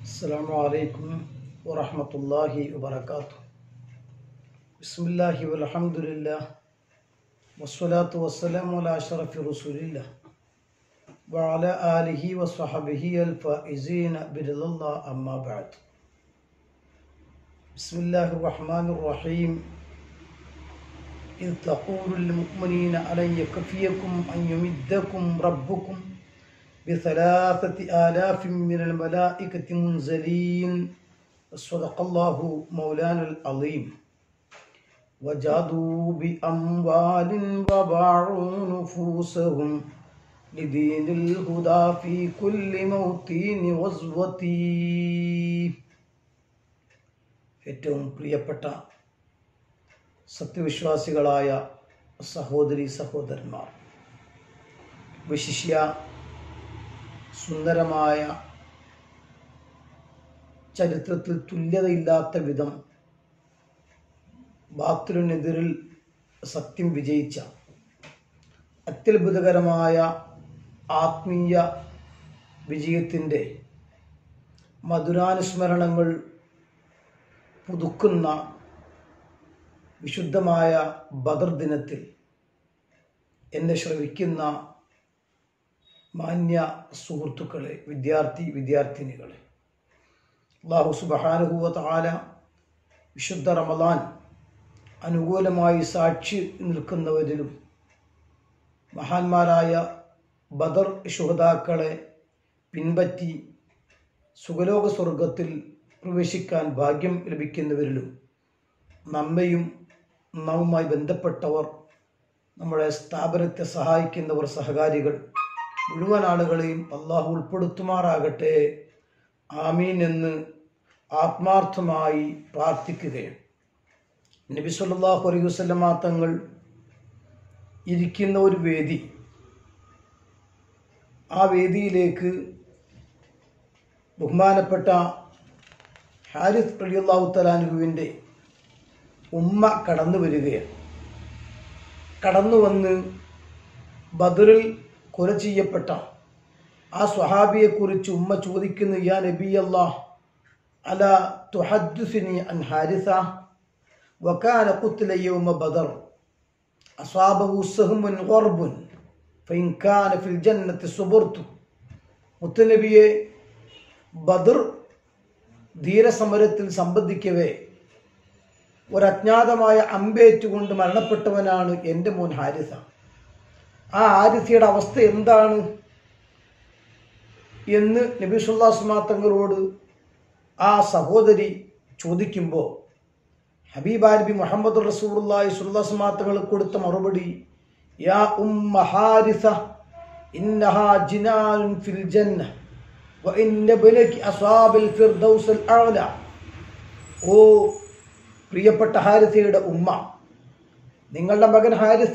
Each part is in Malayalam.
السلام عليكم ورحمة الله وبركاته بسم الله والحمد لله والصلاة والسلام على أشرف رسول الله وعلى آله وصحبه الفائزين برضا الله أما بعد بسم الله الرحمن الرحيم إذ تقول للمؤمنين ألن يكفيكم أن يمدكم ربكم بثلاثة آلاف من الملائكة منزلين صدق الله مولانا العظيم وجادوا بأموال وباعوا نفوسهم لدين الهدى في كل موطين وزوتي ഏറ്റവും പ്രിയപ്പെട്ട സത്യവിശ്വാസികളായ സഹോദരി സഹോദരന്മാർ വിശിഷ്യ സുന്ദരമായ ചരിത്രത്തിൽ തുല്യതയില്ലാത്ത വിധം ബാത്തിലിനെതിരിൽ സത്യം വിജയിച്ച അത്യത്ഭുതകരമായ ആത്മീയ വിജയത്തിൻ്റെ മധുരാനുസ്മരണങ്ങൾ പുതുക്കുന്ന വിശുദ്ധമായ ബദർ ദിനത്തിൽ എന്നെ ശ്രവിക്കുന്ന മാന്യ സുഹൃത്തുക്കളെ വിദ്യാർത്ഥി വിദ്യാർത്ഥിനികളെ അള്ളാഹു സുബഹാനുഭൂവ താല വിശുദ്ധ റമദാൻ അനുകൂലമായി സാക്ഷി നിൽക്കുന്നവരിലും മഹാന്മാരായ ബദർ ശുഹതാക്കളെ പിൻപറ്റി സുഖലോക സ്വർഗത്തിൽ പ്രവേശിക്കാൻ ഭാഗ്യം ലഭിക്കുന്നവരിലും നമ്മയും നമ്മുമായി ബന്ധപ്പെട്ടവർ നമ്മുടെ സ്ഥാപനത്തെ സഹായിക്കുന്നവർ സഹകാരികൾ മുഴുവൻ ആളുകളെയും അള്ളാഹു ഉൾപ്പെടുത്തുമാറാകട്ടെ ആമീൻ എന്ന് ആത്മാർത്ഥമായി പ്രാർത്ഥിക്കുകയാണ് നബി സല്ലല്ലാഹു അലൈഹി വസല്ലമ തങ്ങൾ ഇരിക്കുന്ന ഒരു വേദി ആ വേദിയിലേക്ക് ബഹുമാനപ്പെട്ട ഹാരിസ് റളിയല്ലാഹു തലാനുവിൻ്റെ ഉമ്മ കടന്നു വരികയാണ് കടന്നു വന്ന് ബദറിൽ കൊല ചെയ്യപ്പെട്ട ആ സ്വഹാബിയെക്കുറിച്ച് ഉമ്മ ചോദിക്കുന്നു യാ നബി അല്ലാഹ് അല തുഹദ്സുനി അൻ ഹാരിസ വകാന ഖുത്ല യൗമ ബദർ അസ്വാബഹു സഹ്മുൻ ഖർബുൻ ഫഇൻ കാന ഫിൽ ജന്നത്തി സുബർതു മുത്തനബിയെ ബദർ ധീരസമരത്തിൽ സംബന്ധിക്കവേ ഒരജ്ഞാതമായ അമ്പേറ്റുകൊണ്ട് മരണപ്പെട്ടവനാണ് എൻ്റെ മോൻ ഹാരിസ ആ ഹാരിസയുടെ അവസ്ഥ എന്താണ് എന്ന് നബി സുല്ലാസ്മാ തങ്ങളോട് ആ സഹോദരി ചോദിക്കുമ്പോൾ ഹബീബാനബി മുഹമ്മദ് റസൂറുല്ലാഹി സുല്ലാസ്മാ തങ്ങൾ കൊടുത്ത മറുപടി യാ ഉമ്മ ഹാരിസ ഇന്നഹാ ജിനാനുൻ ഫിൽ ജന്ന وإن ابنك أصاب الفردوس الأعلى ഓ പ്രിയപ്പെട്ട ഹാരിസയുടെ ഉമ്മ നിങ്ങളുടെ മകൻ ഹാരിസ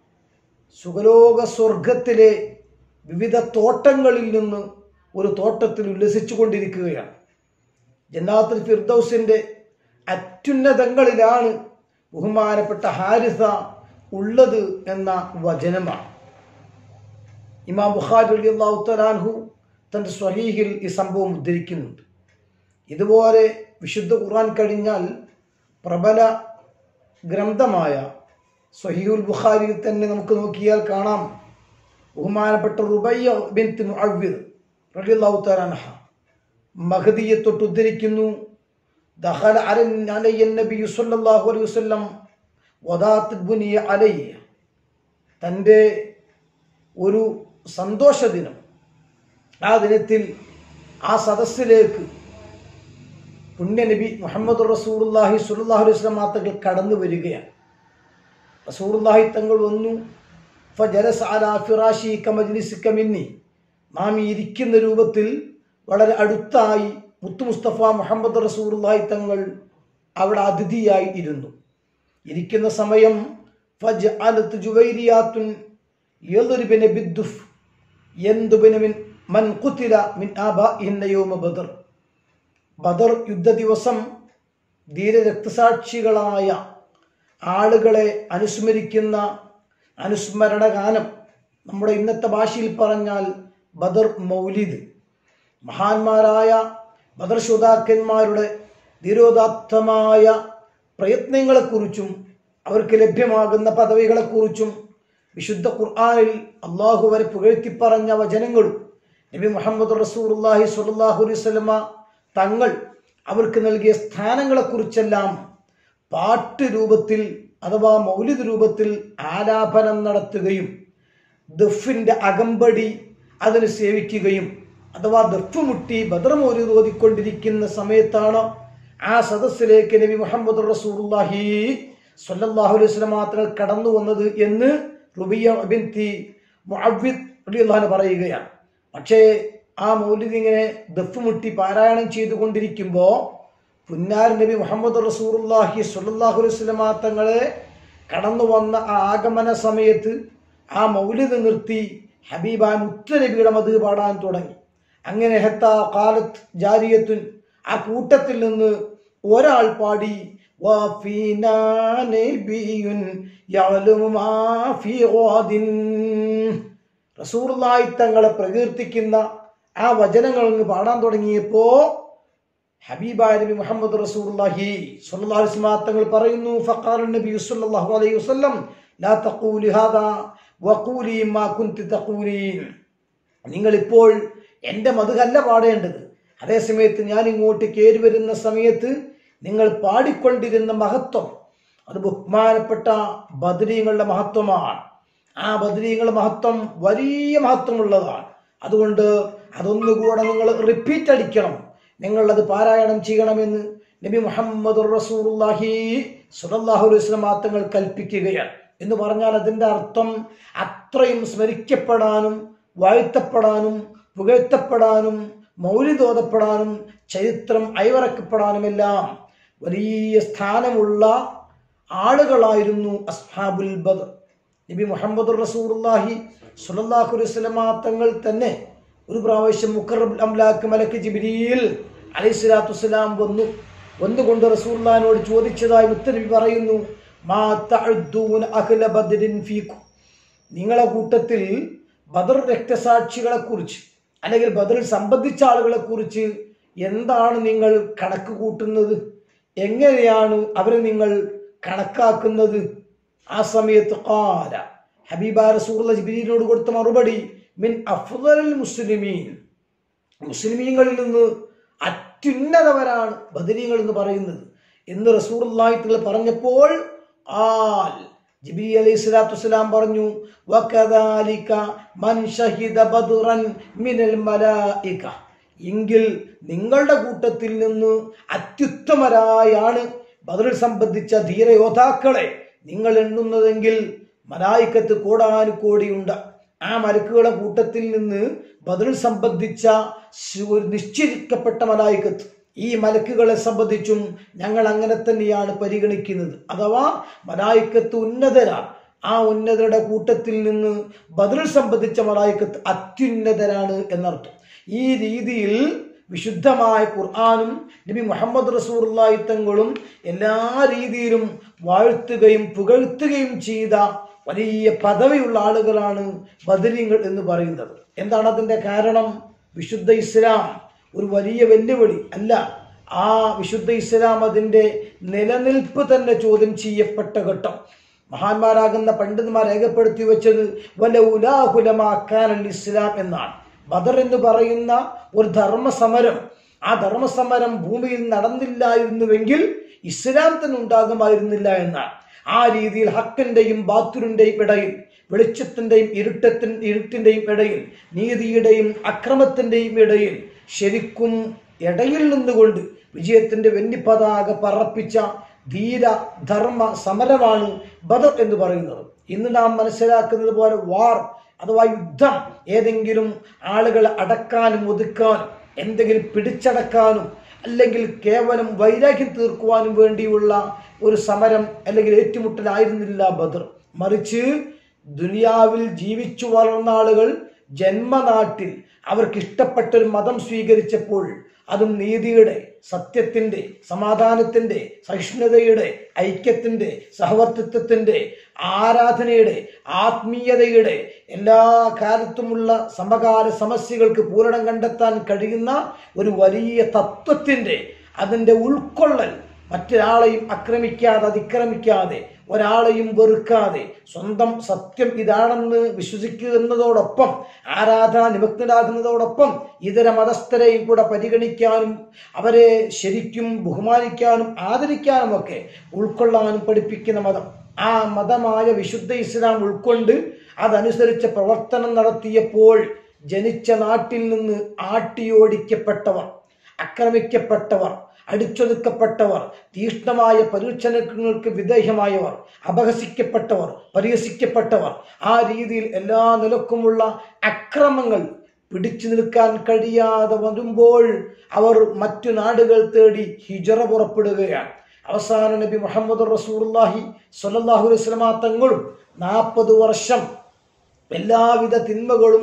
സുഖലോക സ്വർഗത്തിലെ വിവിധ തോട്ടങ്ങളിൽ നിന്ന് ഒരു തോട്ടത്തിൽ ഉല്ലസിച്ചു കൊണ്ടിരിക്കുകയാണ് ജന്നാത്തുൽ ഫിർദൌസിൻ്റെ അത്യുന്നതങ്ങളിലാണ് ബഹുമാനപ്പെട്ട ഹാരിസ ഉള്ളത് എന്ന വചനമാണ് ഇമാം ബുഖാരി അലി അള്ളാഹു തലാൻഹു തൻ്റെ സ്വഹീഹിൽ ഈ സംഭവം ഉദ്ധരിക്കുന്നുണ്ട് ഇതുപോലെ വിശുദ്ധ ഖുർആൻ കഴിഞ്ഞാൽ പ്രബല ഗ്രന്ഥമായ സ്വഹീഹുൽ ബുഖാരിയിൽ തന്നെ നമുക്ക് നോക്കിയാൽ കാണാം ബഹുമാനപ്പെട്ട റുബയ്യ ബിൻ മുഅവ്വിദ് റളിയല്ലാഹു തആല മഹദിയെ തൊട്ട് ഉദ്ധരിക്കുന്നു ദഖല അലൻ അലയ്യ നബി സല്ലല്ലാഹു അലൈഹി വസല്ലം വദാത്ത് ബുനിയ അലയ്യ തൻ്റെ ഒരു സന്തോഷ ദിനം ആ ദിനത്തിൽ ആ സദസ്സിലേക്ക് പുണ്യനബി മുഹമ്മദ് റസൂർല്ലാഹി സുല്ലാഹു അലൈഹി സ്വലം തങ്ങൾ കടന്നു വരികയാണ് റസൂർല്ലാഹി തങ്ങൾ വന്നു ഫജലസ് അലാ ഫിറാഷി കമജ്ലിസ് കമിന്നി നാം ഈ ഇരിക്കുന്ന രൂപത്തിൽ വളരെ അടുത്തായി മുത്തു മുസ്തഫ മുഹമ്മദ് റസൂർല്ലാഹി തങ്ങൾ അവിടെ അതിഥിയായി ഇരുന്നു ഇരിക്കുന്ന സമയം ഫജ് അലത്ത് ജുവൈരിയാത്തുൻ യദുരിബിനെ ബിദ്ദുഫ് എന്തുബിന് മിൻ മൻ കുത്തില മിൻ ആബാഇന്ന യൗമ ബദർ ബദർ യുദ്ധ ദിവസം ധീരരക്തസാക്ഷികളായ ആളുകളെ അനുസ്മരിക്കുന്ന അനുസ്മരണ ഗാനം നമ്മുടെ ഇന്നത്തെ ഭാഷയിൽ പറഞ്ഞാൽ ബദർ മൗലിദ് മഹാന്മാരായ ബദർശ്രോതാക്കന്മാരുടെ ധീരോദാത്തമായ പ്രയത്നങ്ങളെക്കുറിച്ചും അവർക്ക് ലഭ്യമാകുന്ന പദവികളെക്കുറിച്ചും വിശുദ്ധ ഖുർആാനിൽ അള്ളാഹു വരെ പുകഴ്ത്തി പറഞ്ഞ വചനങ്ങളും നബി മുഹമ്മദ് റസൂർല്ലാഹി സ്വല്ലല്ലാഹു അലൈഹി വസല്ലമ തങ്ങൾ അവർക്ക് നൽകിയ സ്ഥാനങ്ങളെക്കുറിച്ചെല്ലാം പാട്ട് രൂപത്തിൽ അഥവാ മൗലിക രൂപത്തിൽ ആലാപനം നടത്തുകയും ദഫിന്റെ അകമ്പടി അതിന് സേവിക്കുകയും അഥവാ ദഫ് മുട്ടി ബദ്രമോരി ഓതിക്കൊണ്ടിരിക്കുന്ന സമയത്താണ് ആ സദസ്സിലേക്ക് നബി മുഹമ്മദ് റസൂലുള്ളാഹി സ്വല്ലല്ലാഹു അലൈഹി വസല്ലം മാത്രം കടന്നു വന്നത് എന്ന് റുബിയ ബിൻതി മുഅവ്വിദ് റളിയല്ലാഹു അൻഹു പറയുകയാണ് പക്ഷേ ആ മൗലിദ് ഇങ്ങനെ ദഫ് മുട്ടി പാരായണം ചെയ്തുകൊണ്ടിരിക്കുമ്പോൾ പുന്നാർ നബി മുഹമ്മദ് റസൂറുല്ലാഹി സ്വല്ലല്ലാഹു അലൈഹി വസല്ലമ തങ്ങളെ കടന്നു വന്ന ആ ആഗമന സമയത്ത് ആ മൗലിദ് നിർത്തി ഹബീബ മുത്തനബിയുടെ മത് പാടാൻ തുടങ്ങി അങ്ങനെ ഹെത്ത കാലത്ത് ജാരിയത്തുൻ ആ കൂട്ടത്തിൽ നിന്ന് ഒരാൾ പാടി വഫീനാ നബിയുൻ യഅലമു മാ ഫീ ഗാദിൻ റസൂറുള്ളാഹി തങ്ങളെ പ്രകീർത്തിക്കുന്ന ആ വചനങ്ങൾ അങ്ങ് പാടാൻ തുടങ്ങിയപ്പോ ഹബീബായ നബി മുഹമ്മദ് റസൂലുള്ളാഹി സ്വല്ലല്ലാഹു അലൈഹി വസല്ലം തങ്ങൾ പറയുന്നു ഫഖാല നബി സ്വല്ലല്ലാഹു അലൈഹി വസല്ലം ലാ തഖൂലി ഹാദാ വഖൂലി മാ കുൻതി തഖൂലീൻ നിങ്ങൾ ഇപ്പോൾ എൻ്റെ മധുകല്ല പാടേണ്ടത് അതേസമയത്ത് ഞാൻ ഇങ്ങോട്ട് കയറി വരുന്ന സമയത്ത് നിങ്ങൾ പാടിക്കൊണ്ടിരുന്ന മഹത്വം അത് ബഹുമാനപ്പെട്ട ബദരീങ്ങളുടെ മഹത്വമാണ് ആ ബദരീങ്ങളുടെ മഹത്വം വലിയ മഹത്വമുള്ളതാണ് അതുകൊണ്ട് അതൊന്നുകൂടെ നിങ്ങൾ റിപ്പീറ്റ് അടിക്കണം നിങ്ങളത് പാരായണം ചെയ്യണമെന്ന് നബി മുഹമ്മദ് റസൂലുള്ളാഹി സ്വല്ലല്ലാഹു അലൈഹി വസല്ലം തങ്ങൾ കൽപ്പിക്കുകയാണ് എന്ന് പറഞ്ഞാൽ അതിൻ്റെ അർത്ഥം അത്രയും സ്മരിക്കപ്പെടാനും വാഴ്ത്തപ്പെടാനും പുകഴ്ത്തപ്പെടാനും മൗലിതോതപ്പെടാനും ചരിത്രം അയവറക്കപ്പെടാനുമെല്ലാം വലിയ സ്ഥാനമുള്ള ആളുകളായിരുന്നു അസ്ഹാബുൽ ബദർ നബി മുഹമ്മദ് റസൂലുള്ളാഹി സ്വല്ലല്ലാഹു അലൈഹി വസല്ലമ തങ്ങൾ തന്നെ ഒരു പ്രാവശ്യം മുക്കറബ് അംലാക്ക് മലക്ക് ജിബ്രീൽ അലൈഹി സ്വലാത്തു വസ്സലാം വന്നു വന്നുകൊണ്ട് റസൂലുള്ളാഹിനോട് ചോദിച്ചതായി മുത്തനബി പറയുന്നു മാ തഅദ്ദൂന അഹ്ല ബദ്രിൻ ഫീക്കും നിങ്ങളെ കൂട്ടത്തിൽ ബദർ രക്തസാക്ഷികളെ കുറിച്ച് അല്ലെങ്കിൽ ബദറിൽ സംബന്ധിച്ച ആളുകളെ കുറിച്ച് എന്താണ് നിങ്ങൾ കണക്ക് കൂട്ടുന്നത് എങ്ങനെയാണ് അവരെ നിങ്ങൾ കണക്കാക്കുന്നത് ആ സമയത്ത് കാല ഹബീബ റസൂറുള്ള ജിബിരിനോട് കൊടുത്ത മറുപടി മിൻ അഫ്ദൽ മുസ്ലിമീൻ മുസ്ലിമീങ്ങളിൽ നിന്ന് അത്യുന്നതവരാണ് ബദരീങ്ങൾ എന്ന് പറയുന്നത് എന്ന് റസൂറുള്ളാഹി തങ്ങൾ പറഞ്ഞപ്പോൾ ആൽ ജിബി അലൈഹി സ്വലാത്തു വസ്സലാം പറഞ്ഞു വകദാലിക മൻ ഷഹിദ ബദ്റൻ മിനൽ മലായിക എങ്കിൽ നിങ്ങളുടെ കൂട്ടത്തിൽ നിന്ന് അത്യുത്തമരായാണ് ബദറിൽ സംബന്ധിച്ച ധീരയോദ്ധാക്കളെ നിങ്ങൾ എണ്ണുന്നതെങ്കിൽ മലായിക്കത്ത് കോടാനുകോടിയുണ്ട് ആ മലക്കുകളുടെ കൂട്ടത്തിൽ നിന്ന് ബദറിൽ സംബന്ധിച്ച ശ്- ഒരു നിശ്ചയിക്കപ്പെട്ട മലായിക്കത്ത് ഈ മലക്കുകളെ സംബന്ധിച്ചും ഞങ്ങൾ അങ്ങനെ തന്നെയാണ് പരിഗണിക്കുന്നത് അഥവാ മലായിക്കത്ത് ഉന്നതരാണ് ആ ഉന്നതരുടെ കൂട്ടത്തിൽ നിന്ന് ബദറിൽ സംബന്ധിച്ച മലായിക്കത്ത് അത്യുന്നതരാണ് എന്നർത്ഥം ഈ രീതിയിൽ വിശുദ്ധമായ ഖുർആാനും നബി മുഹമ്മദ് റസൂർലായി തങ്ങളും എല്ലാ രീതിയിലും വാഴ്ത്തുകയും പുകഴ്ത്തുകയും ചെയ്ത വലിയ പദവിയുള്ള ആളുകളാണ് ബദരീങ്ങൾ എന്ന് പറയുന്നത് എന്താണ് അതിൻ്റെ കാരണം വിശുദ്ധ ഇസ്ലാം ഒരു വലിയ വെല്ലുവിളി അല്ല ആ വിശുദ്ധ ഇസ്ലാം അതിൻ്റെ നിലനിൽപ്പ് തന്നെ ചോദ്യം ചെയ്യപ്പെട്ട ഘട്ടം മഹാന്മാരാകുന്ന പണ്ഡിതന്മാർ രേഖപ്പെടുത്തി വെച്ചത് വലൗലാഹുലമാക്കാനൽ ഇസ്ലാം എന്നാണ് ബദർ എന്ന് പറയുന്ന ഒരു ധർമ്മസമരം ആ ധർമ്മസമരം ഭൂമിയിൽ നടന്നില്ലായിരുന്നുവെങ്കിൽ ഇസ്ലാം തന്നെ ഉണ്ടാകുമായിരുന്നില്ല എന്നാണ് ആ രീതിയിൽ ഹക്കിന്റെയും ബാത്തുരിന്റെയും ഇടയിൽ വെളിച്ചത്തിന്റെയും ഇരുട്ടത്തിൻ ഇരുട്ടിന്റെയും ഇടയിൽ നീതിയുടെയും അക്രമത്തിന്റെയും ഇടയിൽ ശരിക്കും ഇടയിൽ നിന്നുകൊണ്ട് വിജയത്തിന്റെ വെന്നിപ്പതാക പറപ്പിച്ച ധീര ധർമ്മ സമരമാണ് ബദർ എന്ന് പറയുന്നത് ഇന്ന് നാം മനസ്സിലാക്കുന്നത് പോലെ വാർ അഥവാ യുദ്ധം ഏതെങ്കിലും ആളുകളെ അടക്കാനും ഒതുക്കാനും എന്തെങ്കിലും പിടിച്ചടക്കാനും അല്ലെങ്കിൽ കേവലം വൈരാഗ്യം തീർക്കുവാനും വേണ്ടിയുള്ള ഒരു സമരം അല്ലെങ്കിൽ ഏറ്റുമുട്ടലായിരുന്നില്ല ബദർ മറിച്ച് ദുനിയാവിൽ ജീവിച്ചു വളർന്ന ആളുകൾ ജന്മനാട്ടിൽ അവർക്ക് ഇഷ്ടപ്പെട്ടൊരു മതം സ്വീകരിച്ചപ്പോൾ അതും നീതിയുടെ സത്യത്തിന്റെ സമാധാനത്തിന്റെ സഹിഷ്ണുതയുടെ ഐക്യത്തിന്റെ സഹവർത്തിത്വത്തിന്റെ ആരാധനയുടെ ആത്മീയതയുടെ എല്ലാ കാലത്തുമുള്ള സമകാല സമസ്യകൾക്ക് പൂരണം കണ്ടെത്താൻ കഴിയുന്ന ഒരു വലിയ തത്വത്തിന്റെ അതിൻ്റെ ഉൾക്കൊള്ളൽ മറ്റൊരാളെയും ആക്രമിക്കാതെ അതിക്രമിക്കാതെ ഒരാളെയും വെറുക്കാതെ സ്വന്തം സത്യം ഇതാണെന്ന് വിശ്വസിക്കുന്നതോടൊപ്പം ആരാധന നിമഗ്നരാകുന്നതോടൊപ്പം ഇതര മതസ്ഥരെയും കൂടെ പരിഗണിക്കാനും അവരെ ശരിക്കും ബഹുമാനിക്കാനും ആദരിക്കാനും ഒക്കെ ഉൾക്കൊള്ളാനും പഠിപ്പിക്കുന്ന മതം ആ മതമായ വിശുദ്ധ ഇസ്ലാം ഉൾക്കൊണ്ട് അതനുസരിച്ച് പ്രവർത്തനം നടത്തിയപ്പോൾ ജനിച്ച നാട്ടിൽ നിന്ന് ആട്ടിയോടിക്കപ്പെട്ടവർ ആക്രമിക്കപ്പെട്ടവർ അടിച്ചൊതുക്കപ്പെട്ടവർ തീഷ്ണമായ പരീക്ഷണങ്ങൾക്ക് വിധേയമായവർ അപഹസിക്കപ്പെട്ടവർ പരിഹസിക്കപ്പെട്ടവർ ആ രീതിയിൽ എല്ലാ നിലക്കുമുള്ള അക്രമങ്ങൾ പിടിച്ചു നിൽക്കാൻ കഴിയാതെ വരുമ്പോൾ അവർ മറ്റു നാടുകൾ തേടി ഹിജറ പുറപ്പെടുകയാണ് അവസാന നബി മുഹമ്മദ് റസൂർലാഹി സല്ലാഹു വസ്ലമ തങ്ങളും നാൽപ്പത് വർഷം എല്ലാവിധ തിന്മകളും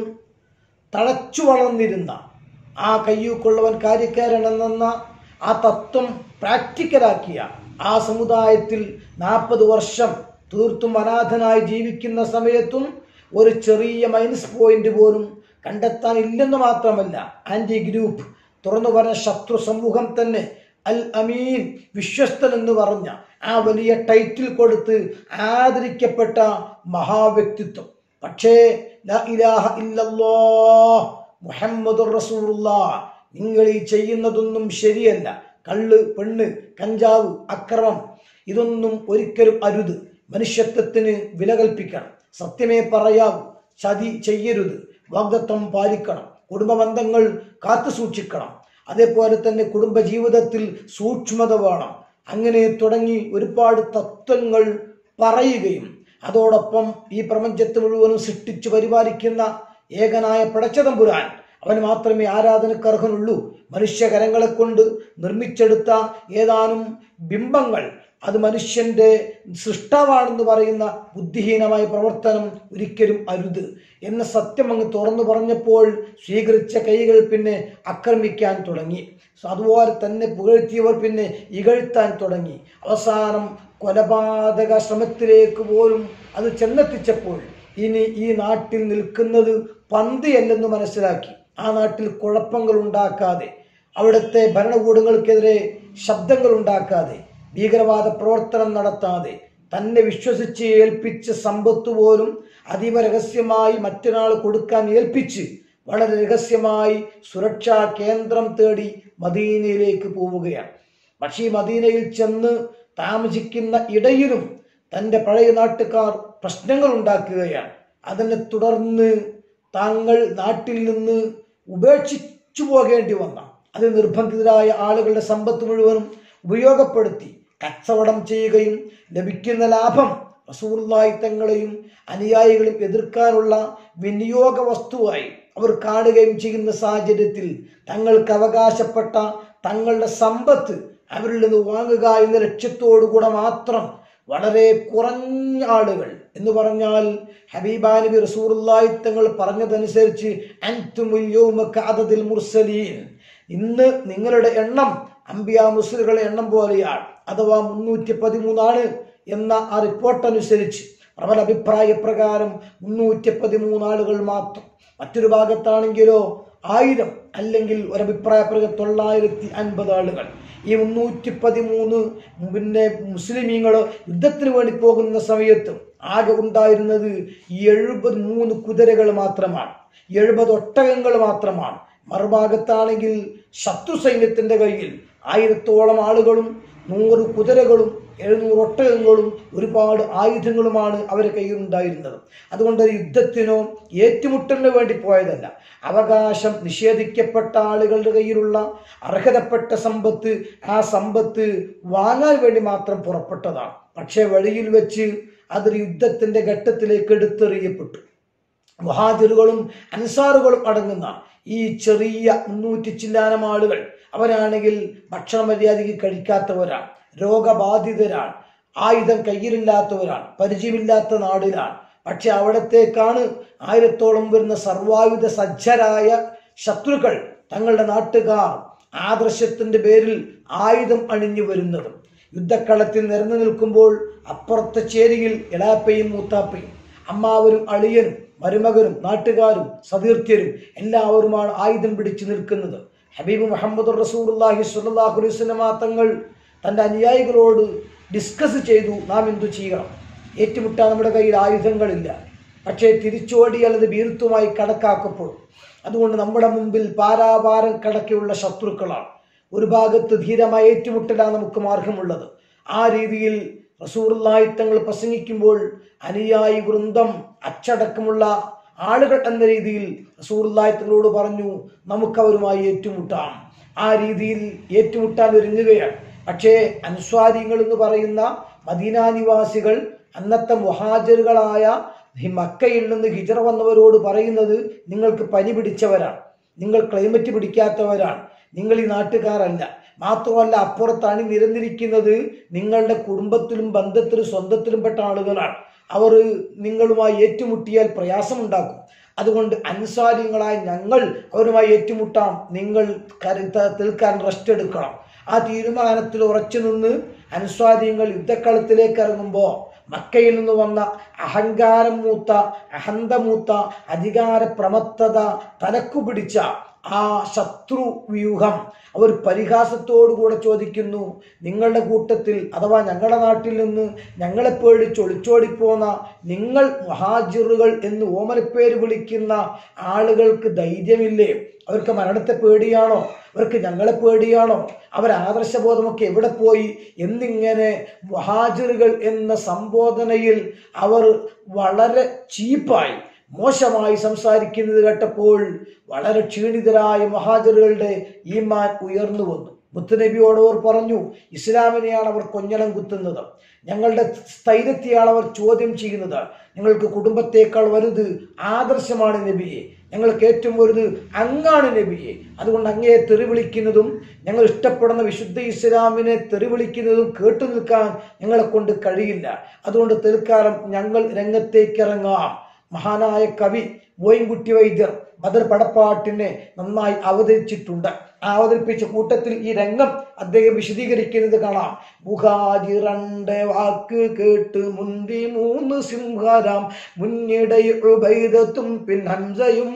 തളച്ചു വളർന്നിരുന്ന ആ കയ്യൂക്കുള്ളവൻ കാര്യക്കാരനെന്ന ആ തത്വം പ്രാക്ടിക്കലാക്കിയ ആ സമുദായത്തിൽ നാൽപ്പത് വർഷം തീർത്തും അനാഥനായി ജീവിക്കുന്ന സമയത്തും ഒരു ചെറിയ മൈനസ് പോയിന്റ് പോലും കണ്ടെത്താൻ ഇല്ലെന്ന് മാത്രമല്ല ആന്റി ഗ്രൂപ്പ് തുറന്നു പറഞ്ഞ ശത്രു സമൂഹം തന്നെ അൽ അമീൻ വിശ്വസ്തൻ എന്ന് പറഞ്ഞ ആ വലിയ ടൈറ്റിൽ കൊടുത്ത് ആദരിക്കപ്പെട്ട മഹാവ്യക്തിത്വം പക്ഷേ ലാ ഇലാഹ ഇല്ലല്ലാഹ് മുഹമ്മദുർ റസൂലുള്ളാഹ് നിങ്ങൾ ഈ ചെയ്യുന്നതൊന്നും ശരിയല്ല കള്ള് പെണ്ണ് കഞ്ചാവ് അക്രമം ഇതൊന്നും ഒരിക്കലും അരുത് മനുഷ്യത്വത്തിന് വില കൽപ്പിക്കണം സത്യമേ പറയാവൂ ചതി ചെയ്യരുത് വാഗ്ദത്വം പാലിക്കണം കുടുംബബന്ധങ്ങൾ കാത്തു സൂക്ഷിക്കണം അതേപോലെ തന്നെ കുടുംബ ജീവിതത്തിൽ സൂക്ഷ്മത വേണം അങ്ങനെ തുടങ്ങി ഒരുപാട് തത്വങ്ങൾ പറയുകയും അതോടൊപ്പം ഈ പ്രപഞ്ചത്തെ മുഴുവനും സൃഷ്ടിച്ചു പരിപാലിക്കുന്ന ഏകനായ പടച്ചതമ്പുരാൻ അവന് മാത്രമേ ആരാധനക്കർഹനുള്ളൂ മനുഷ്യകരങ്ങളെ കൊണ്ട് നിർമ്മിച്ചെടുത്ത ഏതാനും ബിംബങ്ങൾ അത് മനുഷ്യന്റെ സൃഷ്ടാവാണെന്ന് പറയുന്ന ബുദ്ധിഹീനമായ പ്രവർത്തനം ഒരിക്കലും അരുത് എന്ന സത്യം അങ്ങ് തുറന്നു പറഞ്ഞപ്പോൾ സ്വീകരിച്ച കൈകൾ പിന്നെ ആക്രമിക്കാൻ തുടങ്ങി അതുപോലെ തന്നെ പുകഴ്ത്തിയവർ പിന്നെ ഇകഴ്ത്താൻ തുടങ്ങി അവസാനം കൊലപാതക ശ്രമത്തിലേക്ക് പോലും അത് ചെന്നെത്തിച്ചപ്പോൾ ഇനി ഈ നാട്ടിൽ നിൽക്കുന്നത് പന്തിയല്ലെന്ന് മനസ്സിലാക്കി ആ നാട്ടിൽ കുഴപ്പങ്ങൾ ഉണ്ടാക്കാതെ അവിടുത്തെ ഭരണകൂടങ്ങൾക്കെതിരെ ശബ്ദങ്ങൾ ഉണ്ടാക്കാതെ ഭീകരവാദ പ്രവർത്തനം നടത്താതെ തന്നെ വിശ്വസിച്ച് ഏൽപ്പിച്ച സമ്പത്ത് പോലും അതീവ രഹസ്യമായി മറ്റൊരാൾ കൊടുക്കാൻ ഏൽപ്പിച്ച് വളരെ രഹസ്യമായി സുരക്ഷാ കേന്ദ്രം തേടി മദീനയിലേക്ക് പോവുകയാണ് പക്ഷേ ഈ മദീനയിൽ ചെന്ന് താമസിക്കുന്ന ഇടയിലും തൻ്റെ പഴയ നാട്ടുകാർ പ്രശ്നങ്ങൾ ഉണ്ടാക്കുകയാണ് അതിനെ തുടർന്ന് താങ്കൾ നാട്ടിൽ നിന്ന് ഉപേക്ഷിച്ചു പോകേണ്ടി വന്ന അത് നിർബന്ധിതരായ ആളുകളുടെ സമ്പത്ത് മുഴുവനും ഉപയോഗപ്പെടുത്തി കച്ചവടം ചെയ്യുകയും ലഭിക്കുന്ന ലാഭം റസൂർലായി തങ്ങളെയും അനുയായികളും എതിർക്കാനുള്ള വിനിയോഗ വസ്തുവായി അവർ കാണുകയും ചെയ്യുന്ന സാഹചര്യത്തിൽ തങ്ങൾക്ക് അവകാശപ്പെട്ട തങ്ങളുടെ സമ്പത്ത് അവരിൽ നിന്ന് വാങ്ങുക എന്ന ലക്ഷ്യത്തോടുകൂടെ മാത്രം വളരെ കുറഞ്ഞ ആളുകൾ എന്ന് പറഞ്ഞാൽ ഹബീബാനബി റസൂറുല്ലായി തങ്ങൾ പറഞ്ഞതനുസരിച്ച് അൻതുമുൽ മുർസലീൻ ഇന്ന് നിങ്ങളുടെ എണ്ണം അംബിയ മുസ്ലികളുടെ എണ്ണം പോലെയാണ് അഥവാ മുന്നൂറ്റി പതിമൂന്നാണ് എന്ന ആ റിപ്പോർട്ട് അനുസരിച്ച് പ്രബല അഭിപ്രായ പ്രകാരം മുന്നൂറ്റി പതിമൂന്ന് ആളുകൾ മാത്രം മറ്റൊരു ഭാഗത്താണെങ്കിലോ ആയിരം അല്ലെങ്കിൽ ഒരഭിപ്രായ പ്രകാരം തൊള്ളായിരത്തി അൻപത് ആളുകൾ ഈ മുന്നൂറ്റി പതിമൂന്ന് പിന്നെ മുസ്ലിമീങ്ങൾ യുദ്ധത്തിന് വേണ്ടി പോകുന്ന സമയത്ത് ആകെ ഉണ്ടായിരുന്നത് എഴുപത് മൂന്ന് കുതിരകൾ മാത്രമാണ് എഴുപത് ഒട്ടകങ്ങൾ മാത്രമാണ് മറുഭാഗത്താണെങ്കിൽ ശത്രു സൈന്യത്തിന്റെ കയ്യിൽ ആയിരത്തോളം ആളുകളും നൂറ് കുതിരകളും എഴുന്നൂറ് ഒട്ടകങ്ങളും ഒരുപാട് ആയുധങ്ങളുമാണ് അവരുടെ കയ്യിൽ ഉണ്ടായിരുന്നത് അതുകൊണ്ട് യുദ്ധത്തിനോ ഏറ്റുമുട്ടലിനോ വേണ്ടി പോയതല്ല അവകാശം നിഷേധിക്കപ്പെട്ട ആളുകളുടെ കയ്യിലുള്ള അർഹതപ്പെട്ട സമ്പത്ത് ആ സമ്പത്ത് വാങ്ങാൻ വേണ്ടി മാത്രം പുറപ്പെട്ടതാണ് പക്ഷേ വഴിയിൽ വെച്ച് അതൊരു യുദ്ധത്തിന്റെ ഘട്ടത്തിലേക്ക് എടുത്തെറിയപ്പെട്ടു മുഹാജിറുകളും അൻസാറുകളും അടങ്ങുന്ന ഈ ചെറിയ മുന്നൂറ്റി ചില്ലാനം ആളുകൾ അവരാണെങ്കിൽ ഭക്ഷണ മര്യാദയ്ക്ക് കഴിക്കാത്തവരാണ് രോഗബാധിതരാണ് ആയുധം കയ്യിലില്ലാത്തവരാണ് പരിചയമില്ലാത്ത നാടിലാണ് പക്ഷെ അവിടത്തേക്കാണ് ആയിരത്തോളം വരുന്ന സർവായുധ സജ്ജരായ ശത്രുക്കൾ തങ്ങളുടെ നാട്ടുകാർ ആദർശത്തിന്റെ പേരിൽ ആയുധം അണിഞ്ഞു വരുന്നതും യുദ്ധക്കളത്തിൽ നിരന്നു നിൽക്കുമ്പോൾ അപ്പുറത്തെ ചേരിയിൽ എളാപ്പയും മൂത്താപ്പയും അമ്മാവരും അളിയനും മരുമകനും നാട്ടുകാരും സതീർത്ഥ്യരും എല്ലാവരുമാണ് ആയുധം പിടിച്ചു നിൽക്കുന്നത് ഹബീബ് മുഹമ്മദ് റസൂർല്ലാഹി സ്വല്ലല്ലാഹു അലൈഹി വസല്ലമ തങ്ങൾ തൻ്റെ അനുയായികളോട് ഡിസ്കസ് ചെയ്തു നാം എന്തു ചെയ്യണം ഏറ്റുമുട്ടാൻ നമ്മുടെ കയ്യിൽ ആയുധങ്ങളില്ല പക്ഷേ തിരിച്ചോടിയാൽ അത് വീർത്തുമായി കണക്കാക്കപ്പെടും അതുകൊണ്ട് നമ്മുടെ മുമ്പിൽ പാരാപാരം കടക്കെയുള്ള ശത്രുക്കളാണ് ഒരു ഭാഗത്ത് ധീരമായ ഏറ്റുമുട്ടലാണ് നമുക്ക് മാർഗമുള്ളത് ആ രീതിയിൽ റസൂറുല്ലായി തങ്ങൾ പ്രസംഗിക്കുമ്പോൾ അനുയായി വൃന്ദം അച്ചടക്കമുള്ള ആളുകൾ എന്ന രീതിയിൽ റസൂറുല്ലായി തങ്ങളോട് പറഞ്ഞു നമുക്കവരുമായി ഏറ്റുമുട്ടാം ആ രീതിയിൽ ഏറ്റുമുട്ടാൻ ഒരുങ്ങുകയാണ് പക്ഷേ അൻസ്വാരിങ്ങൾ എന്ന് പറയുന്ന മദീന നിവാസികൾ അന്നത്തെ മുഹാജറുകളായ ഈ മക്കയിൽ നിന്ന് ഹിജറ വന്നവരോട് പറയുന്നത് നിങ്ങൾക്ക് പനി പിടിച്ചവരാണ് നിങ്ങൾ ക്ലൈമറ്റ് പിടിക്കാത്തവരാണ് നിങ്ങൾ ഈ നാട്ടുകാരല്ല മാത്രമല്ല അപ്പുറത്താണ് നിരന്നിരിക്കുന്നത് നിങ്ങളുടെ കുടുംബത്തിലും ബന്ധത്തിലും സ്വന്തത്തിലും പെട്ട ആളുകളാണ് അവർ നിങ്ങളുമായി ഏറ്റുമുട്ടിയാൽ പ്രയാസമുണ്ടാക്കും അതുകൊണ്ട് അൻസാരിങ്ങളായ ഞങ്ങൾ അവരുമായി ഏറ്റുമുട്ടാം നിങ്ങൾ കരുത്ത തീർക്കാൻ റെസ്റ്റ് എടുക്കണം ആ തീരുമാനത്തിൽ ഉറച്ചു നിന്ന് അൻസ്വാരിങ്ങൾ യുദ്ധക്കളത്തിലേക്ക് ഇറങ്ങുമ്പോൾ മക്കയിൽ നിന്ന് വന്ന അഹങ്കാരം മൂത്ത അഹന്തമൂത്ത അധികാര പ്രമത്തത തലക്കു പിടിച്ച ആ ശത്രു വ്യൂഹം അവർ പരിഹാസത്തോടുകൂടെ ചോദിക്കുന്നു നിങ്ങളുടെ കൂട്ടത്തിൽ അഥവാ ഞങ്ങളുടെ നാട്ടിൽ നിന്ന് ഞങ്ങളെ പേടിച്ച് ഒളിച്ചോടിപ്പോന്ന നിങ്ങൾ മഹാജിറുകൾ എന്ന് ഓമനപ്പേര് വിളിക്കുന്ന ആളുകൾക്ക് ധൈര്യമില്ലേ അവർക്ക് മരണത്തെ പേടിയാണോ അവർക്ക് ഞങ്ങളെ പേടിയാണോ അവർ ആദർശബോധമൊക്കെ എവിടെ പോയി എന്നിങ്ങനെ മഹാജിറുകൾ എന്ന സംബോധനയിൽ അവർ വളരെ ചീപ്പായി മോശമായി സംസാരിക്കുന്നത് കേട്ടപ്പോൾ വളരെ ക്ഷീണിതരായ മഹാജറുകളുടെ ഈമാൻ ഉയർന്നു വന്നു മുത്തുനബിയോട് അവർ പറഞ്ഞു ഇസ്ലാമിനെയാണ് അവർ കൊഞ്ഞണം കുത്തുന്നത് ഞങ്ങളുടെ സ്ഥൈര്യത്തെയാണ് അവർ ചോദ്യം ചെയ്യുന്നത് ഞങ്ങൾക്ക് കുടുംബത്തേക്കാൾ വലുത് ആദർശമാണ് നബിയെ ഞങ്ങൾക്ക് ഏറ്റവും വലുത് അങ്ങാണ് നബിയെ അതുകൊണ്ട് അങ്ങയെ തെറി വിളിക്കുന്നതും ഞങ്ങൾ ഇഷ്ടപ്പെടുന്ന വിശുദ്ധ ഇസ്ലാമിനെ തെറി വിളിക്കുന്നതും കേട്ടു നിൽക്കാൻ ഞങ്ങളെ കൊണ്ട് കഴിയില്ല അതുകൊണ്ട് തൽക്കാലം ഞങ്ങൾ രംഗത്തേക്ക് ഇറങ്ങാം മഹാനായ കവി മോയിൻകുട്ടി വൈദ്യർ ബദർ പടപ്പാട്ടിനെ നന്നായി അവതരിച്ചിട്ടുണ്ട് ആ അവതരിപ്പിച്ച കൂട്ടത്തിൽ ഈ രംഗം അദ്ദേഹം വിശദീകരിക്കുന്നത് കാണാം മുഖാജിറണ്ട് വാക്ക് കേട്ട് മുന്തി മൂന്ന് സിംഹരാം മുന്നിടയുബൈദത്തും പിൻ ഹംസയും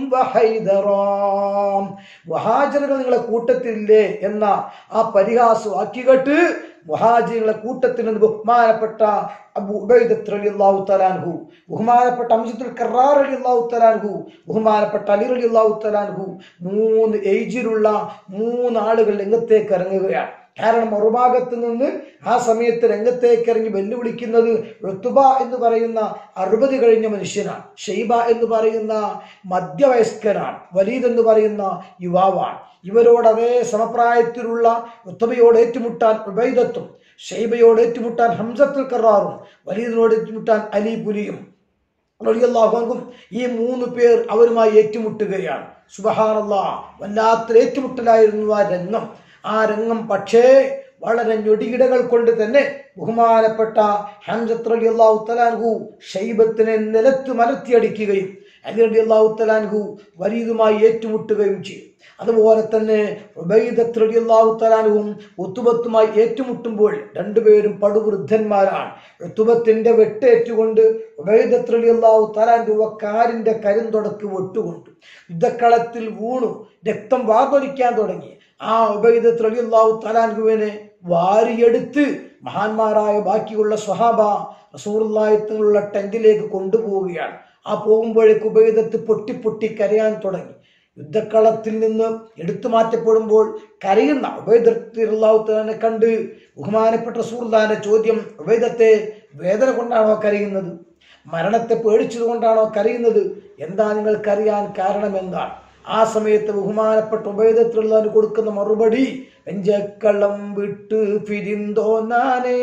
വഹൈദറാം മുഹാജിറുകൾ നിങ്ങളെ കൂട്ടത്തിലില്ലേ എന്ന ആ പരിഹാസ വാക്കി കേട്ട് മുഹാജികളെ കൂട്ടത്തിൽ നിന്ന് ബഹുമാനപ്പെട്ട അബു ഉബൈദത്ത് റളിയല്ലാഹു തലാൻഹു ബഹുമാനപ്പെട്ട അംജത്തുൽ കറാർ റളിയല്ലാഹു തലാൻഹു ബഹുമാനപ്പെട്ട അലി റളിയല്ലാഹു തലാൻഹു മൂന്ന് ഏജിലുള്ള മൂന്ന് ആളുകൾ രംഗത്തേക്ക് ഇറങ്ങുകയാണ് കാരണം മറുഭാഗത്ത് നിന്ന് ആ സമയത്ത് രംഗത്തേക്ക് ഇറങ്ങി വെല്ലുവിളിക്കുന്നത് ഋത്തുബ എന്ന് പറയുന്ന അറുപത് കഴിഞ്ഞ മനുഷ്യനാണ് ഷെയ്ബ എന്ന് പറയുന്ന മധ്യവയസ്കനാണ് വലീദ് എന്ന് പറയുന്ന യുവാവാണ് ഇവരോട് അതേ സമപ്രായത്തിലുള്ള ഋത്തുബയോട് ഏറ്റുമുട്ടാൻ ഉബൈദത്തും ഷെയ്ബയോട് ഏറ്റുമുട്ടാൻ ഹംസത്തുൽ കറാറും വലീദിനോട് ഏറ്റുമുട്ടാൻ അലി പുലിയും റളിയല്ലാഹുഅൻഹും ഈ മൂന്ന് പേർ അവരുമായി ഏറ്റുമുട്ടുകയാണ് സുബഹാനല്ലാ വല്ലാത്തൊരു ഏറ്റുമുട്ടലായിരുന്നു ആ രംഗം ആ രംഗം പക്ഷേ വളരെ ഞൊടിയിടകൾ കൊണ്ട് തന്നെ ബഹുമാനപ്പെട്ട ഹംസത്ത് റലി അള്ളാഹു തലാൻഹു ഷൈബത്തിനെ നിലത്ത് മലത്തിയടിക്കുകയും അലി റലി അള്ളാഹു തലാൻഹു വരീതുമായി ഏറ്റുമുട്ടുകയും ചെയ്തു അതുപോലെ തന്നെ ഉബൈദത്ത് റലി അള്ളാഹു തലാൻഹും ഉത്തുബത്തുമായി ഏറ്റുമുട്ടുമ്പോൾ രണ്ടുപേരും പടുവൃദ്ധന്മാരാണ് ഉത്തുബത്തിന്റെ വെട്ടേറ്റുകൊണ്ട് ഉബൈദത്ത് റലി അള്ളാഹു തലാൻഹു കാരിന്റെ കരിന്തൊടക്ക് വെട്ടുകൊണ്ടു യുദ്ധക്കളത്തിൽ വീണു രക്തം വാതൊലിക്കാൻ തുടങ്ങി ആ ഉബൈദത്ത് റലി അള്ളാഹു തലാൻഹുവിനെ വാരിയെടുത്ത് മഹാന്മാരായ ബാക്കിയുള്ള സ്വഹാബ റസൂറുള്ളായത്തിനുള്ള ടെന്റിലേക്ക് കൊണ്ടുപോവുകയാണ് ആ പോകുമ്പോഴേക്ക് ഉപേദത്ത് പൊട്ടി പൊട്ടി കരയാൻ തുടങ്ങി യുദ്ധക്കളത്തിൽ നിന്ന് എടുത്തു മാറ്റപ്പെടുമ്പോൾ കരയുന്ന ഉബൈദത്തിനെ കണ്ട് ബഹുമാനപ്പെട്ട റസൂർദാന്റെ ചോദ്യം ഉബൈദത്തെ വേദന കൊണ്ടാണോ കരയുന്നത് മരണത്തെ പേടിച്ചത് കൊണ്ടാണോ കരയുന്നത് എന്താ നിങ്ങൾക്കറിയാൻ കാരണം എന്താണ് ആ സമയത്ത് ബഹുമാനപ്പെട്ട ഉപേദത്തിലുള്ളതിന് കൊടുക്കുന്ന മറുപടി വെഞ്ചക്കള്ളം വിട്ട് ഫിരിന്തോന്നാനേ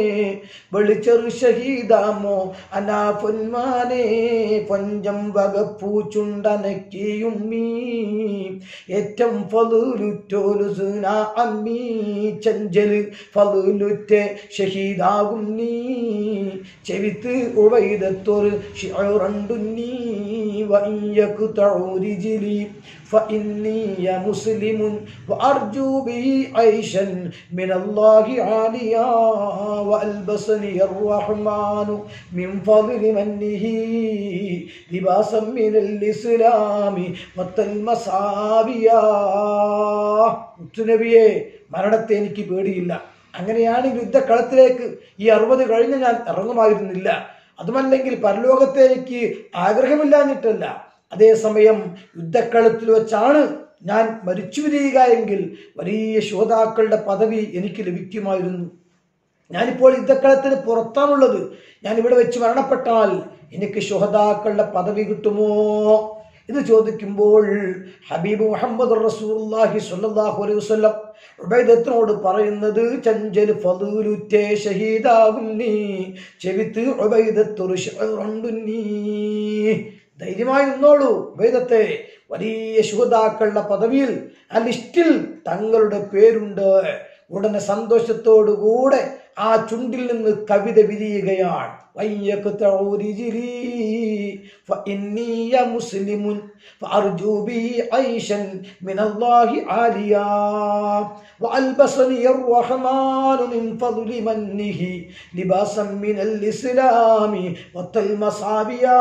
വെളിച്ചെറു ഷഹീദാമോ അനാ പൊന്മാനേ പൊഞ്ചം വകപ്പൂ ചുണ്ടനക്കിയുമ്മീ ഏറ്റം ഫലുറ്റോലു അമ്മീ ചഞ്ചല് ഫലുറ്റെ ഷഹീദാകും നീ ചെവിത്ത് ഉവൈദത്തൊരു ഷിറണ്ടുന്നീ وإن يقطعوا رجلي فإني مسلم وأرجو به عيشا من الله عاليا وألبسني الرحمن من فضل منه لباسا من الإسلام والمصابيا മുത്തുനബിയെ മരണത്തെ എനിക്ക് പേടിയില്ല അങ്ങനെയാണെങ്കിൽ യുദ്ധക്കളത്തിലേക്ക് ഈ അറുപത് കഴിഞ്ഞ് ഞാൻ ഇറങ്ങുമായിരുന്നില്ല അതുമല്ലെങ്കിൽ പരലോകത്തെ എനിക്ക് ആഗ്രഹമില്ലാഞ്ഞിട്ടല്ല അതേസമയം യുദ്ധക്കളത്തിൽ വെച്ചാണ് ഞാൻ മരിച്ചു വരിക എങ്കിൽ വലിയ ശ്രോതാക്കളുടെ പദവി എനിക്ക് ലഭിക്കുമായിരുന്നു ഞാനിപ്പോൾ യുദ്ധക്കളത്തിന് പുറത്താണുള്ളത് ഞാൻ ഇവിടെ വെച്ച് മരണപ്പെട്ടാൽ എനിക്ക് ശുഹദാക്കളുടെ പദവി കിട്ടുമോ ഇത് ചോദിക്കുമ്പോൾ ഹബീബ് മുഹമ്മദ് റസൂലുള്ളാഹി സ്വല്ലല്ലാഹു അലൈഹി വസല്ലം ഉബൈദത്തിനോട് പറയുന്നത് ചഞ്ചൽ ഫദൂലുറ്റേ ഷഹീദാകും നീ ചെവിത്ത് ഉബൈദത്തൊരു ഷുണ്ടുന്നീ ധൈര്യമായി നിന്നോളൂ ഉബൈദത്തെ വലിയ ശുഹദാക്കളുടെ പദവിയിൽ ആ ലിസ്റ്റിൽ തങ്ങളുടെ പേരുണ്ട് ഉടനെ സന്തോഷത്തോടുകൂടെ ആ ചുണ്ടിൽ നിന്ന് കവിത വിരിയുകയാണ് وَيَقْطَعُ رِجْلِي فَإِنِّي مُسْلِمٌ فَأَرْجُو بِهِ عَيْشًا مِنَ اللَّهِ عَالِيًا وَأَلْبَسَنِيَ الرَّحْمَنُ مِنْ فَضْلِ مَنِّهِ لِبَاسًا مِنَ الْإِسْلَامِ وَالْمَصَابِيَا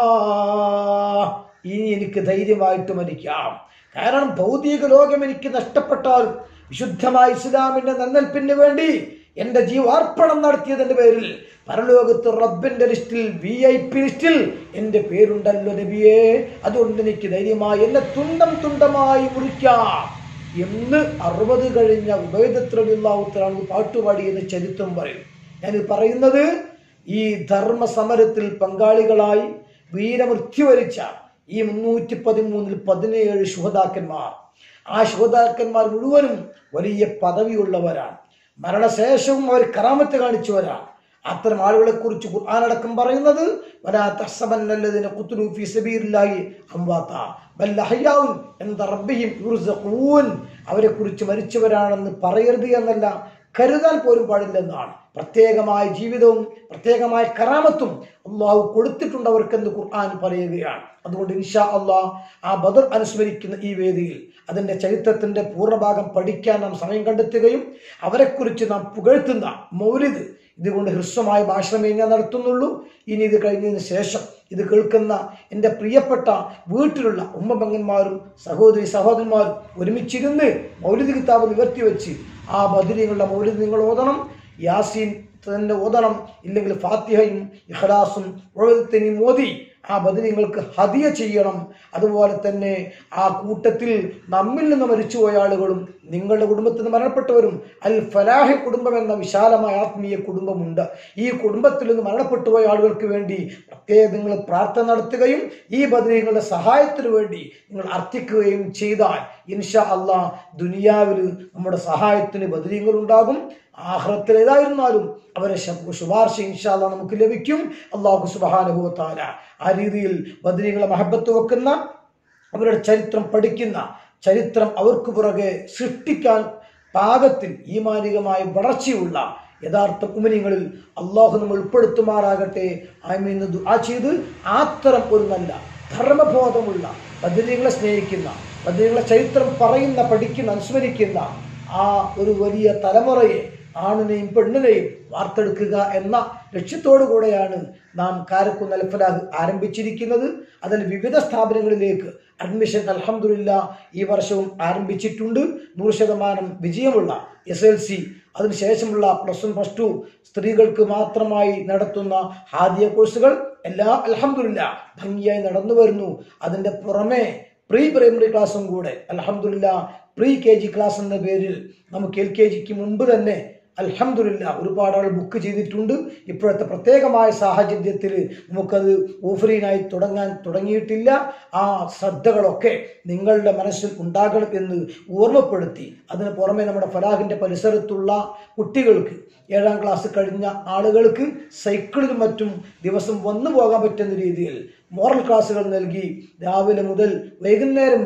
ഇനി എനിക്ക് ധൈര്യമായിട്ട് മരിക്കാം കാരണം ഭൗതിക ലോകം എനിക്ക് നഷ്ടപ്പെട്ടാലും വിശുദ്ധമായ ഇസ്ലാമിന്റെ നന്നൽപ്പിന് വേണ്ടി എന്റെ ജീവാർപ്പണം നടത്തിയതിന്റെ പേരിൽ പരലോകത്ത് റബ്ബിന്റെ ലിസ്റ്റിൽ വി ഐ പി ലിസ്റ്റിൽ എന്റെ പേരുണ്ടല്ലോ നബിയെ അതുകൊണ്ട് എനിക്ക് ധൈര്യമായി എന്നെ തുണ്ടം തുണ്ടമായി മുറിക്കാം എന്ന് അറുപത് കഴിഞ്ഞ ഉപേദത്രവില്ലാവുത്തരാണ് പാട്ടുപാടിയെന്ന് ചരിത്രം പറയും ഞാനിത് പറയുന്നത് ഈ ധർമ്മ സമരത്തിൽ പങ്കാളികളായി വീരമൃത്യു വരിച്ച ഈ മുന്നൂറ്റി പതിമൂന്നിൽ പതിനേഴ് ശുഹതാക്കന്മാർ ആ ശുഹതാക്കന്മാർ മുഴുവനും വലിയ പദവിയുള്ളവരാണ് മരണശേഷവും അവർ കറാമത്ത് കാണിച്ചവരാണ് അത്തരം ആളുകളെ കുറിച്ച് ഖുർആാനടക്കം പറയുന്നത് വലാ തഹ്സബന്നല്ലദീന ഖുത്ലൂ ഫീ സബീലില്ലാഹി അംവാത ബൽ അഹ്യാഉൻ ഇൻദ റബ്ബിഹിം യുർസഖൂൻ അവരെ കുറിച്ച് മരിച്ചവരാണെന്ന് പറയരുത് എന്നല്ല കരുതാൻ പോലും പാടില്ലെന്നാണ് പ്രത്യേകമായ ജീവിതവും പ്രത്യേകമായ കറാമത്തും അള്ളാഹു കൊടുത്തിട്ടുണ്ട് അവർക്കെന്ന് ഖുർആൻ പറയുകയാണ് അതുകൊണ്ട് ഇൻഷാ അള്ളാഹ് ആ ബദർ അനുസ്മരിക്കുന്ന ഈ വേദിയിൽ അതിൻ്റെ ചരിത്രത്തിൻ്റെ പൂർണ്ണഭാഗം പഠിക്കാൻ നാം സമയം കണ്ടെത്തുകയും അവരെക്കുറിച്ച് നാം പുകഴ്ത്തുന്ന മൗലിദ് ഇതുകൊണ്ട് ഹ്രസ്വമായ ഭാഷണമേ ഞാൻ നടത്തുന്നുള്ളൂ ഇനി ഇത് കഴിഞ്ഞതിന് ശേഷം ഇത് കേൾക്കുന്ന എൻ്റെ പ്രിയപ്പെട്ട വീട്ടിലുള്ള ഉമ്മപങ്ങന്മാരും സഹോദരി സഹോദരന്മാരും ഒരുമിച്ചിരുന്ന് മൗലിദ് കിതാബ് നിവർത്തി വെച്ച് ആ ബദരീങ്ങളുടെ മൗലിദ് നിങ്ങൾ ഓതണം യാസീൻ തന്നെ ഓതണം ഇല്ലെങ്കിൽ ഫാത്തിഹയും ഇഖലാസും ഒഴുത്തിനെയും ഓതി ആ ബദരീങ്ങൾക്ക് ഹദിയ ചെയ്യണം അതുപോലെ തന്നെ ആ കൂട്ടത്തിൽ നമ്മിൽ നിന്ന് മരിച്ചുപോയ ആളുകളും നിങ്ങളുടെ കുടുംബത്തിൽ നിന്ന് മരണപ്പെട്ടവരും അൽ ഫലാഹി കുടുംബം എന്ന വിശാലമായ ആത്മീയ കുടുംബമുണ്ട് ഈ കുടുംബത്തിൽ നിന്ന് മരണപ്പെട്ടുപോയ ആളുകൾക്ക് വേണ്ടി പ്രത്യേകം നിങ്ങൾ പ്രാർത്ഥന നടത്തുകയും ഈ ബദരീങ്ങളുടെ സഹായത്തിനു വേണ്ടി നിങ്ങൾ അർത്ഥിക്കുകയും ചെയ്താൽ ഇൻഷാ അള്ളാ ദുനിയാവിൽ നമ്മുടെ സഹായത്തിന് ബദരീങ്ങൾ ഉണ്ടാകും ആഹ്റത്തിൽ ഏതായിരുന്നാലും അവരെ ശു- ശുപാർശ ഇൻഷാല്ല നമുക്ക് ലഭിക്കും അള്ളാഹു സുബാനുഭവത്താല ആ രീതിയിൽ ബദരീങ്ങളെ മഹബത്ത് വെക്കുന്ന അവരുടെ ചരിത്രം പഠിക്കുന്ന ചരിത്രം അവർക്ക് പുറകെ സൃഷ്ടിക്കാൻ പാകത്തിൽ ഈമാനികമായ വളർച്ചയുള്ള യഥാർത്ഥ ഉമനിങ്ങളിൽ അള്ളാഹു നമ്മൾ ഉൾപ്പെടുത്തുമാറാകട്ടെ ആമീന്ന് ദുആ ചെയ്ത് അത്തരം ഒരു നല്ല ധർമ്മബോധമുള്ള ബദരീങ്ങളെ സ്നേഹിക്കുന്ന ബദരീങ്ങളെ ചരിത്രം പറയുന്ന പഠിക്കുന്ന അനുസ്മരിക്കുന്ന ആ ഒരു വലിയ തലമുറയെ ആണിനെയും പെണ്ണിനെയും വാർത്തെടുക്കുക എന്ന ലക്ഷ്യത്തോടു കൂടെയാണ് നാം കാരക്കുന്ന് അൽഫലാഹ് ആരംഭിച്ചിരിക്കുന്നത് അതിൽ വിവിധ സ്ഥാപനങ്ങളിലേക്ക് അഡ്മിഷൻ അൽഹംദുലില്ല ഈ വർഷവും ആരംഭിച്ചിട്ടുണ്ട് നൂറ് ശതമാനം വിജയമുള്ള എസ് എൽ സി അതിനുശേഷമുള്ള പ്ലസ് വൺ പ്ലസ് ടു സ്ത്രീകൾക്ക് മാത്രമായി നടത്തുന്ന ഹാദിയ കോഴ്സുകൾ എല്ലാ അൽഹംദുലില്ല ഭംഗിയായി നടന്നു വരുന്നു അതിൻ്റെ പുറമെ പ്രീ പ്രൈമറി ക്ലാസ്സും കൂടെ അൽഹംദുലില്ല പ്രീ കെ ജി ക്ലാസ് എന്ന പേരിൽ നമുക്ക് എൽ കെ ജിക്ക് മുമ്പ് തന്നെ അൽഹംദുലില്ല ഒരുപാട് ആൾ ബുക്ക് ചെയ്തിട്ടുണ്ട് ഇപ്പോഴത്തെ പ്രത്യേകമായ സാഹചര്യത്തിൽ നമുക്കത് ഓഫറിനായി തുടങ്ങാൻ തുടങ്ങിയിട്ടില്ല ആ ശ്രദ്ധകളൊക്കെ നിങ്ങളുടെ മനസ്സിൽ ഉണ്ടാകണം എന്ന് ഓർമ്മപ്പെടുത്തി അതിന് പുറമെ നമ്മുടെ ഫലാഹിൻ്റെ പരിസരത്തുള്ള കുട്ടികൾക്ക് ഏഴാം ക്ലാസ് കഴിഞ്ഞ ആളുകൾക്ക് സൈക്കിളിലും മറ്റും ദിവസം വന്നു പോകാൻ പറ്റുന്ന രീതിയിൽ മോറൽ ക്ലാസ്സുകൾ നൽകി രാവിലെ മുതൽ വൈകുന്നേരം വരെ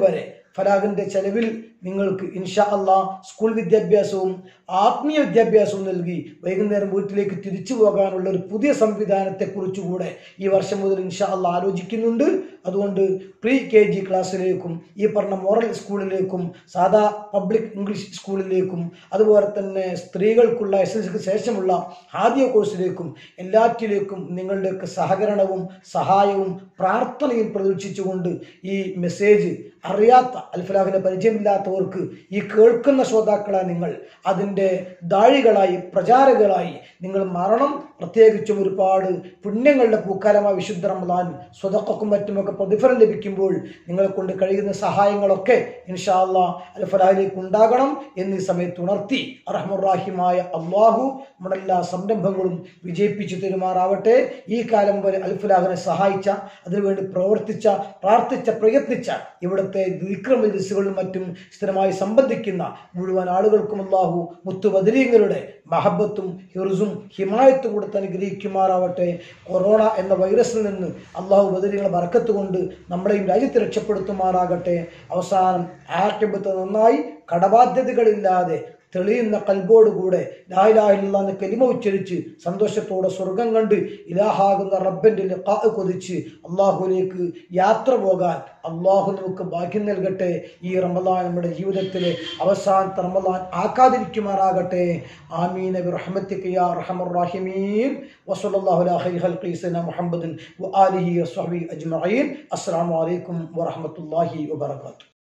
ഫലാഹിന്റെ ചെലവിൽ നിങ്ങൾക്ക് ഇൻഷാ അള്ളാ സ്കൂൾ വിദ്യാഭ്യാസവും ആത്മീയ വിദ്യാഭ്യാസവും നൽകി വൈകുന്നേരം വീട്ടിലേക്ക് തിരിച്ചു പോകാനുള്ള ഒരു പുതിയ സംവിധാനത്തെ കുറിച്ചുകൂടെ ഈ വർഷം മുതൽ ഇൻഷാ അള്ളാ ആലോചിക്കുന്നുണ്ട് അതുകൊണ്ട് പ്രീ കെ ജി ക്ലാസ്സിലേക്കും ഈ പറഞ്ഞ മോറൽ സ്കൂളിലേക്കും സാധാ പബ്ലിക് ഇംഗ്ലീഷ് സ്കൂളിലേക്കും അതുപോലെ തന്നെ സ്ത്രീകൾക്കുള്ള എസ് എൽ സിക്ക് ശേഷമുള്ള ആദ്യ കോഴ്സിലേക്കും എല്ലാറ്റിലേക്കും നിങ്ങളുടെയൊക്കെ സഹകരണവും സഹായവും പ്രാർത്ഥനയും പ്രതീക്ഷിച്ചുകൊണ്ട് ഈ മെസ്സേജ് അറിയാത്ത അൽഫലാഹിനെ പരിചയമില്ലാത്തവർക്ക് ഈ കേൾക്കുന്ന ശ്രോതാക്കളായ നിങ്ങൾ അതിൻ്റെ ദാഴികളായി പ്രചാരകളായി നിങ്ങൾ മാറണം പ്രത്യേകിച്ചും ഒരുപാട് പുണ്യങ്ങളുടെ പൂക്കാലമായ വിശുദ്ധ റമദാൻ സ്വതക്കും മറ്റുമൊക്കെ പ്രതിഫലം ലഭിക്കുമ്പോൾ നിങ്ങളെ കൊണ്ട് കഴിയുന്ന സഹായങ്ങളൊക്കെ ഇൻഷാല്ല അൽഫലാഹിലേക്ക് ഉണ്ടാകണം എന്നീ സമയത്ത് ഉണർത്തി അറഹമുറാഹിമായ അള്ളാഹു നമ്മുടെ എല്ലാ സംരംഭങ്ങളും വിജയിപ്പിച്ചു തരുമാറാവട്ടെ ഈ കാലം വരെ അൽഫലാഹിനെ സഹായിച്ച അതിനുവേണ്ടി പ്രവർത്തിച്ച പ്രാർത്ഥിച്ച പ്രയത്നിച്ച ഇവിടുത്തെ വിക്രമജിസുകളും മറ്റും സ്ഥിരമായി സംബന്ധിക്കുന്ന മുഴുവൻ ആളുകൾക്കും അള്ളാഹു മുത്തുബദരീങ്ങളുടെ മഹബത്തും ഹിർസും ഹിമായത്തും കൊടുത്ത് അനുഗ്രഹിക്കുമാറാവട്ടെ കൊറോണ എന്ന വൈറസിൽ നിന്ന് അള്ളാഹു ബദരീങ്ങളെ ബർക്കത്ത് കൊണ്ട് നമ്മളെയും രാജ്യത്തെ രക്ഷപ്പെടുത്തുമാറാകട്ടെ അവസാനം ആക്കിബത്ത് നന്നായി കടബാധ്യതകളില്ലാതെ തെളിയുന്ന കൽബോടുകൂടെ ലായിലാഹില്ലാന്ന് കലിമ ഉച്ചരിച്ച് സന്തോഷത്തോടെ സ്വർഗം കണ്ട് ഇലാഹാകുന്ന റബ്ബന്റെ ലിഖാ കൊതിച്ച് അള്ളാഹുലേക്ക് യാത്ര പോകാൻ അള്ളാഹു നമുക്ക് ഭാഗ്യം നൽകട്ടെ ഈ റമദാൻ നമ്മുടെ ജീവിതത്തിലെ അവസാനത്തെ റമദാൻ ആക്കാതിരിക്കുമാറാകട്ടെ ആമീൻ ബിറഹ്മത്തിക യാ അർഹമർ റഹീമീൻ വസല്ലല്ലാഹു അലാ ഖൈരി ഖൽഖി സയ്യിദിനാ മുഹമ്മദിൻ വആലിഹി വസ്വഹ്ബിഹി അജ്മഈൻ അസ്സലാമു അലൈക്കും വറഹ്മത്തുള്ളാഹി വബറകാതുഹു